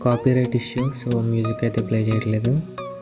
copyright issue so music అయితే play చేయట్లేదు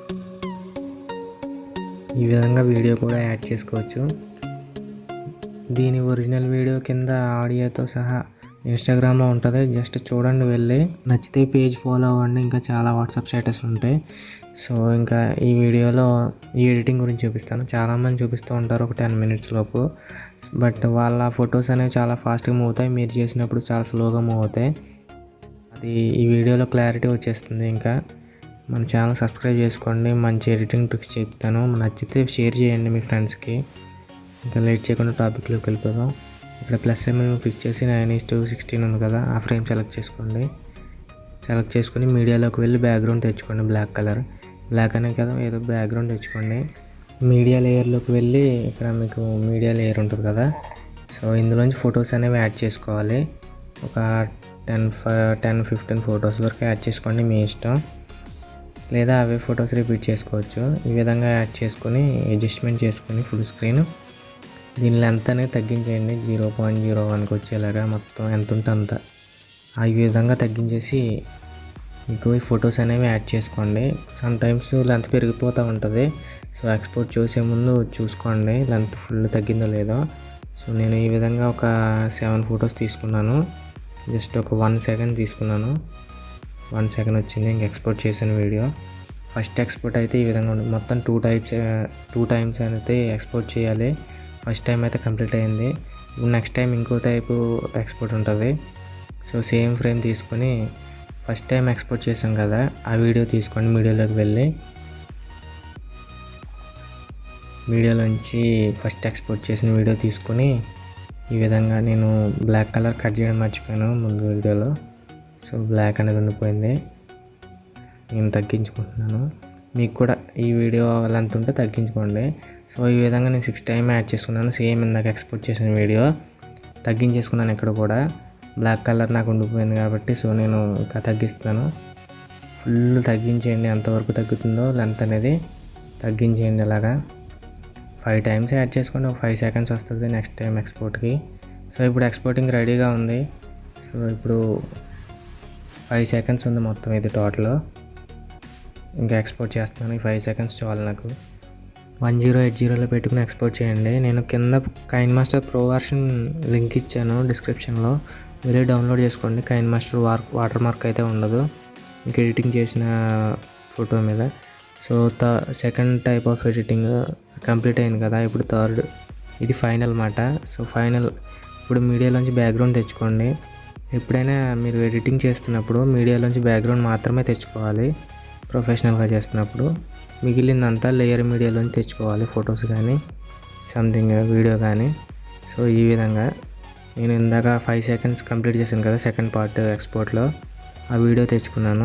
ఈ విధంగా వీడియో కూడా యాడ్ చేసుకోవచ్చు దీని ఒరిజినల్ వీడియో కింద ఆడియోతో సహా ఇన్స్టాగ్రామ్లో ఉంటుంది జస్ట్ చూడండి వెళ్ళి నచ్చితే పేజ్ ఫాలో అవ్వండి ఇంకా చాలా వాట్సాప్ స్టేటస్ ఉంటాయి సో ఇంకా ఈ వీడియోలో ఈ ఎడిటింగ్ గురించి చూపిస్తాను చాలామంది చూపిస్తూ ఉంటారు ఒక టెన్ మినిట్స్ లోపు బట్ వాళ్ళ ఫొటోస్ అనేవి చాలా ఫాస్ట్గా మూవ్ అవుతాయి మీరు చేసినప్పుడు చాలా స్లోగా మూవ్ అవుతాయి అది ఈ వీడియోలో క్లారిటీ వచ్చేస్తుంది ఇంకా మన ఛానల్ సబ్స్క్రైబ్ చేసుకోండి మంచి ఎడిటింగ్ ట్రిక్స్ చెప్తాను నచ్చితే షేర్ చేయండి మీ ఫ్రెండ్స్కి ఇంకా లేట్ చేయకుండా టాపిక్లోకి వెళ్ళిపోదాం ఇక్కడ ప్లస్ ఎంఎల్ క్లిక్ చేసి నైన్ ఈస్ టు సిక్స్టీన్ ఉంది కదా ఆ ఫ్రేమ్ సెలెక్ట్ చేసుకోండి సెలెక్ట్ చేసుకొని మీడియాలోకి వెళ్ళి బ్యాక్గ్రౌండ్ తెచ్చుకోండి బ్లాక్ కలర్ బ్లాక్ అనే కదా ఏదో బ్యాక్గ్రౌండ్ తెచ్చుకోండి మీడియా లేయర్లోకి వెళ్ళి ఇక్కడ మీకు మీడియా లేయర్ ఉంటుంది కదా సో ఇందులోంచి ఫొటోస్ అనేవి యాడ్ చేసుకోవాలి ఒక టెన్ టెన్ ఫిఫ్టీన్ ఫొటోస్ వరకు యాడ్ చేసుకోండి మీ ఇష్టం లేదా అవే ఫొటోస్ రిపీట్ చేసుకోవచ్చు ఈ విధంగా యాడ్ చేసుకొని అడ్జస్ట్మెంట్ చేసుకొని ఫుల్ స్క్రీన్ దీని లెంత్ అనేది తగ్గించేయండి జీరో పాయింట్ జీరో వన్కి వచ్చేలాగా మొత్తం ఎంత ఉంటే అంత ఆ ఈ విధంగా తగ్గించేసి మీకు ఈ ఫొటోస్ అనేవి యాడ్ చేసుకోండి సమ్ టైమ్స్ లెంత్ పెరిగిపోతూ ఉంటుంది సో ఎక్స్పోర్ట్ చూసే ముందు చూసుకోండి లెంత్ ఫుల్ తగ్గిందో లేదో సో నేను ఈ విధంగా ఒక సెవెన్ ఫొటోస్ తీసుకున్నాను జస్ట్ ఒక వన్ సెకండ్ తీసుకున్నాను వన్ సెకండ్ వచ్చింది ఇంక ఎక్స్పోర్ట్ చేసిన వీడియో ఫస్ట్ ఎక్స్పోర్ట్ అయితే ఈ విధంగా ఉంటుంది మొత్తం టూ టైప్స్ టూ టైమ్స్ అయితే ఎక్స్పోర్ట్ చేయాలి ఫస్ట్ టైం అయితే కంప్లీట్ అయింది నెక్స్ట్ టైం ఇంకో టైపు ఎక్స్పోర్ట్ ఉంటుంది సో సేమ్ ఫ్రేమ్ తీసుకొని ఫస్ట్ టైం ఎక్స్పోర్ట్ చేసాం కదా ఆ వీడియో తీసుకోండి మీడియాలోకి వెళ్ళి వీడియోలోంచి ఫస్ట్ ఎక్స్పోర్ట్ చేసిన వీడియో తీసుకొని ఈ విధంగా నేను బ్లాక్ కలర్ కట్ చేయడం మర్చిపోయాను ముందు వీడియోలో సో బ్లాక్ అనేది ఉండిపోయింది నేను తగ్గించుకుంటున్నాను మీకు కూడా ఈ వీడియో లెంత్ ఉంటే తగ్గించుకోండి సో ఈ విధంగా నేను సిక్స్ టైం యాడ్ చేసుకున్నాను సేమ్ ఇందాక ఎక్స్పోర్ట్ చేసిన వీడియో తగ్గించేసుకున్నాను ఇక్కడ కూడా బ్లాక్ కలర్ నాకు ఉండిపోయింది కాబట్టి సో నేను ఇంకా తగ్గిస్తాను ఫుల్ తగ్గించేయండి ఎంతవరకు తగ్గుతుందో లెంత్ అనేది తగ్గించేయండి ఇలాగా ఫైవ్ టైమ్స్ యాడ్ చేసుకోండి ఒక ఫైవ్ సెకండ్స్ వస్తుంది నెక్స్ట్ టైం ఎక్స్పోర్ట్కి సో ఇప్పుడు ఎక్స్పోర్టింగ్ రెడీగా ఉంది సో ఇప్పుడు ఫైవ్ సెకండ్స్ ఉంది మొత్తం ఇది టోటల్ ఇంకా ఎక్స్పోర్ట్ చేస్తున్నాను ఈ ఫైవ్ సెకండ్స్ చాలు నాకు వన్ జీరో ఎయిట్ జీరోలో పెట్టుకుని ఎక్స్పోర్ట్ చేయండి నేను కింద KineMaster pro version link ఇచ్చాను డిస్క్రిప్షన్లో మీరే డౌన్లోడ్ చేసుకోండి కైన్ మాస్టర్ వార్ వాటర్ మార్క్ అయితే ఉండదు మీకు ఎడిటింగ్ చేసిన ఫోటో మీద so the second type of editing complete అయింది కదా ఇప్పుడు థర్డ్ ఇది ఫైనల్ మాట సో ఫైనల్ ఇప్పుడు మీడియాలోంచి బ్యాక్గ్రౌండ్ తెచ్చుకోండి ఎప్పుడైనా మీరు ఎడిటింగ్ చేస్తున్నప్పుడు మీడియాలోంచి బ్యాక్గ్రౌండ్ మాత్రమే తెచ్చుకోవాలి ప్రొఫెషనల్గా చేస్తున్నప్పుడు మిగిలిందంతా లేయర్ మీడియాలోంచి తెచ్చుకోవాలి ఫొటోస్ కానీ సంథింగ్ వీడియో కానీ సో ఈ విధంగా నేను ఇందాక ఫైవ్ సెకండ్స్ కంప్లీట్ చేశాను కదా సెకండ్ పార్ట్ ఎక్స్పోర్ట్లో ఆ వీడియో తెచ్చుకున్నాను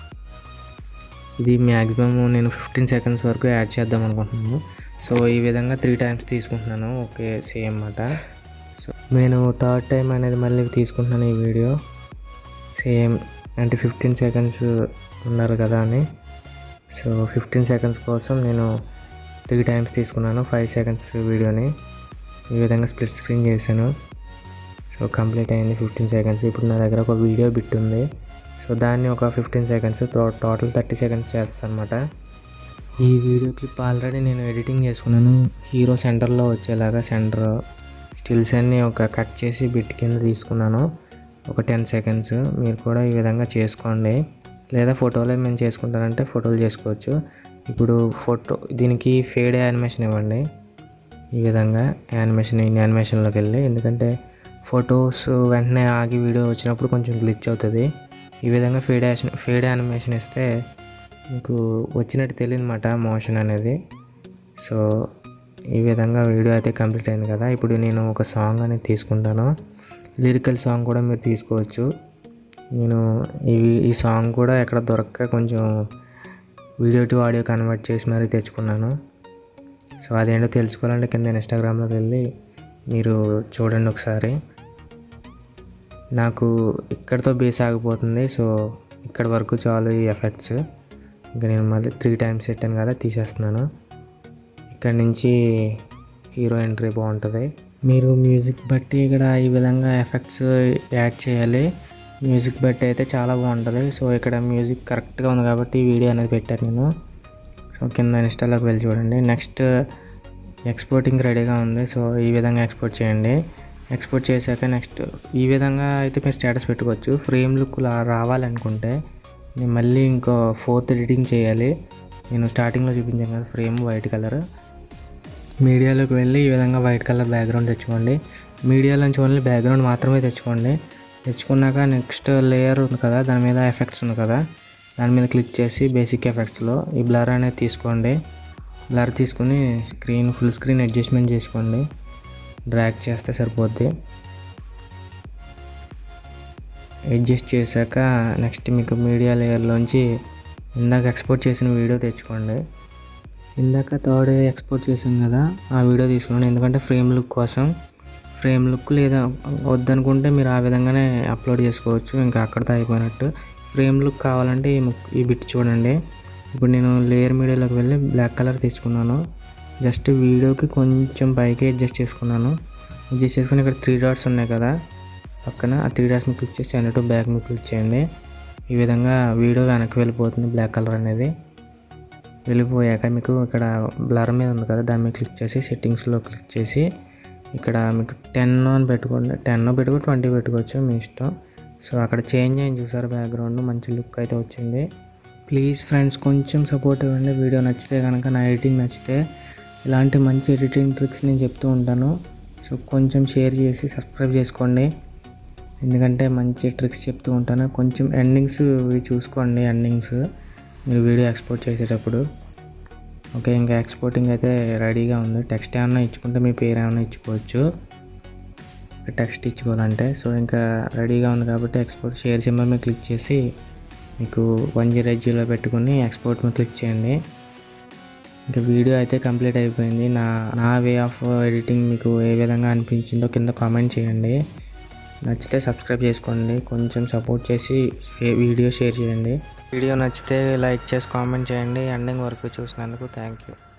ఇది మ్యాక్సిమం నేను ఫిఫ్టీన్ సెకండ్స్ వరకు యాడ్ చేద్దాం అనుకుంటున్నాను సో ఈ విధంగా త్రీ టైమ్స్ తీసుకుంటున్నాను ఓకే సేమ్ అన్నమాట సో నేను థర్డ్ టైం అనేది మళ్ళీ తీసుకుంటున్నాను ఈ వీడియో సేమ్ అంటే ఫిఫ్టీన్ సెకండ్స్ ఉన్నారు కదా అని సో ఫిఫ్టీన్ సెకండ్స్ కోసం నేను త్రీ టైమ్స్ తీసుకున్నాను ఫైవ్ సెకండ్స్ వీడియోని ఈ విధంగా స్ప్లిట్ స్క్రీన్ చేశాను సో కంప్లీట్ అయింది ఫిఫ్టీన్ సెకండ్స్ ఇప్పుడు నా దగ్గర ఒక వీడియో బిట్ ఉంది సో దాన్ని ఒక fifteen seconds total thirty seconds చేస్తాను అనమాట ఈ వీడియో క్లిప్ ఆల్రెడీ నేను ఎడిటింగ్ చేసుకున్నాను హీరో సెంటర్లో వచ్చేలాగా సెంటర్ స్టిల్స్ అన్నీ ఒక కట్ చేసి బిట్ కింద తీసుకున్నాను ఒక టెన్ సెకండ్స్ మీరు కూడా ఈ విధంగా చేసుకోండి లేదా ఫోటోలో మేము చేసుకుంటారంటే ఫోటోలు చేసుకోవచ్చు ఇప్పుడు ఫోటో దీనికి ఫేడ్ యానిమేషన్ ఇవ్వండి ఈ విధంగా యానిమేషన్ యానిమేషన్లోకి వెళ్ళి ఎందుకంటే ఫొటోస్ వెంటనే ఆగి వీడియో వచ్చినప్పుడు కొంచెం గ్లిచ్ అవుతుంది ఈ విధంగా ఫేడ్ యాషన్ ఫేడ్ యానిమేషన్ ఇస్తే మీకు వచ్చినట్టు తెలియదు అన్నమాట మోషన్ అనేది సో ఈ విధంగా వీడియో అయితే కంప్లీట్ అయింది కదా ఇప్పుడు నేను ఒక సాంగ్ అనేది తీసుకుంటాను లిరికల్ సాంగ్ కూడా మీరు తీసుకోవచ్చు నేను ఈ ఈ సాంగ్ కూడా ఎక్కడ దొరక్క కొంచెం వీడియో టు ఆడియో కన్వర్ట్ చేసి మరీ తెచ్చుకున్నాను సో అదేంటో తెలుసుకోవాలంటే కింద ఇన్స్టాగ్రామ్లోకి వెళ్ళి మీరు చూడండి ఒకసారి నాకు ఇక్కడితో బేస్ ఆగిపోతుంది సో ఇక్కడ వరకు చాలు ఈ ఎఫెక్ట్స్ ఇంకా నేను మళ్ళీ త్రీ టైమ్స్ పెట్టాను కదా తీసేస్తున్నాను ఇక్కడ నుంచి హీరో ఎంట్రీ బాగుంటుంది మీరు మ్యూజిక్ బట్టి ఇక్కడ ఈ విధంగా ఎఫెక్ట్స్ యాడ్ చేయాలి మ్యూజిక్ బట్టి అయితే చాలా బాగుంటుంది సో ఇక్కడ మ్యూజిక్ కరెక్ట్గా ఉంది కాబట్టి ఈ వీడియో అనేది పెట్టాను నేను సో కింద ఇన్స్టాలోకి వెళ్ళి చూడండి నెక్స్ట్ ఎక్స్పోర్టింగ్ రెడీగా ఉంది సో ఈ విధంగా ఎక్స్పోర్ట్ చేయండి ఎక్స్పోర్ట్ చేశాక నెక్స్ట్ ఈ విధంగా అయితే మీరు స్టేటస్ పెట్టుకోవచ్చు ఫ్రేమ్ లుక్ రావాలనుకుంటే నేను మళ్ళీ ఇంకో ఫోర్త్ ఎడిటింగ్ చేయాలి నేను స్టార్టింగ్లో చూపించాను కదా ఫ్రేమ్ వైట్ కలర్ మీడియాలోకి వెళ్ళి ఈ విధంగా వైట్ కలర్ బ్యాక్గ్రౌండ్ తెచ్చుకోండి మీడియాలోంచి ఓన్లీ బ్యాక్గ్రౌండ్ మాత్రమే తెచ్చుకోండి తెచ్చుకున్నాక నెక్స్ట్ లేయర్ ఉంది కదా దాని మీద ఎఫెక్ట్స్ ఉంది కదా దాని మీద క్లిక్ చేసి బేసిక్ ఎఫెక్ట్స్లో ఈ బ్లర్ అనేది తీసుకోండి బ్లర్ తీసుకుని స్క్రీన్ ఫుల్ స్క్రీన్ అడ్జస్ట్మెంట్ చేసుకోండి డ్రాగ్ చేస్తే సరిపోద్ది అడ్జస్ట్ చేశాక నెక్స్ట్ మీకు మీడియా లేయర్లోంచి ఇందాక ఎక్స్పోర్ట్ చేసిన వీడియో తెచ్చుకోండి ఇందాక థర్డ్ ఎక్స్పోర్ట్ చేసాం కదా ఆ వీడియో తీసుకున్నాను ఎందుకంటే ఫ్రేమ్ లుక్ కోసం ఫ్రేమ్ లుక్ లేదా వద్దనుకుంటే మీరు ఆ విధంగానే అప్లోడ్ చేసుకోవచ్చు ఇంకా అక్కడితో అయిపోయినట్టు ఫ్రేమ్ లుక్ కావాలంటే ఈ ముక్ ఈ బిట్ చూడండి ఇప్పుడు నేను లేయర్ మీడియాలోకి వెళ్ళి బ్లాక్ కలర్ తీసుకున్నాను జస్ట్ వీడియోకి కొంచెం పైకి అడ్జస్ట్ చేసుకున్నాను అడ్జస్ట్ చేసుకుని ఇక్కడ త్రీ డాట్స్ ఉన్నాయి కదా పక్కన ఆ త్రీ డాట్స్ మీద క్లిక్ చేసి అన్న టు బ్యాక్ మీద క్లిక్ చేయండి ఈ విధంగా వీడియో వెనక్కి వెళ్ళిపోతుంది బ్లాక్ కలర్ అనేది వెళ్ళిపోయాక మీకు ఇక్కడ బ్లర్ మీద ఉంది కదా దాని మీద క్లిక్ చేసి సెట్టింగ్స్లో క్లిక్ చేసి ఇక్కడ మీకు టెన్ అని పెట్టుకోండి టెన్ పెట్టుకో ట్వంటీ పెట్టుకోవచ్చు మీ ఇష్టం సో అక్కడ చేంజ్ అయింది చూసారు బ్యాక్గ్రౌండ్ మంచి లుక్ అయితే వచ్చింది ప్లీజ్ ఫ్రెండ్స్ కొంచెం సపోర్ట్ ఇవ్వండి వీడియో నచ్చితే కనుక నా ఎడిటింగ్ నచ్చితే ఇలాంటి మంచి ఎడిటింగ్ ట్రిక్స్ నేను చెప్తూ ఉంటాను సో కొంచెం షేర్ చేసి సబ్స్క్రైబ్ చేసుకోండి ఎందుకంటే మంచి ట్రిక్స్ చెప్తూ ఉంటాను కొంచెం ఎండింగ్స్ ఇవి చూసుకోండి ఎండింగ్స్ మీరు వీడియో ఎక్స్పోర్ట్ చేసేటప్పుడు ఓకే ఇంకా ఎక్స్పోర్టింగ్ అయితే రెడీగా ఉంది టెక్స్ట్ ఏమన్నా ఇచ్చుకుంటే మీ పేరు ఏమైనా ఇచ్చుకోవచ్చు టెక్స్ట్ ఇచ్చుకోవాలంటే సో ఇంకా రెడీగా ఉంది కాబట్టి ఎక్స్పోర్ట్ షేర్ సింబల్ మీద క్లిక్ చేసి మీకు వన్ జీరో ఎయిట్ జీరో పెట్టుకుని ఎక్స్పోర్ట్ మీద క్లిక్ చేయండి ఇంకా వీడియో అయితే కంప్లీట్ అయిపోయింది నా నా వే ఆఫ్ ఎడిటింగ్ మీకు ఏ విధంగా అనిపించిందో కింద కామెంట్ చేయండి నచ్చితే సబ్స్క్రైబ్ చేసుకోండి కొంచెం సపోర్ట్ చేసి షే- వీడియో షేర్ చేయండి వీడియో నచ్చితే లైక్ చేసి కామెంట్ చేయండి ఎండింగ్ వరకు చూసినందుకు థ్యాంక్ యూ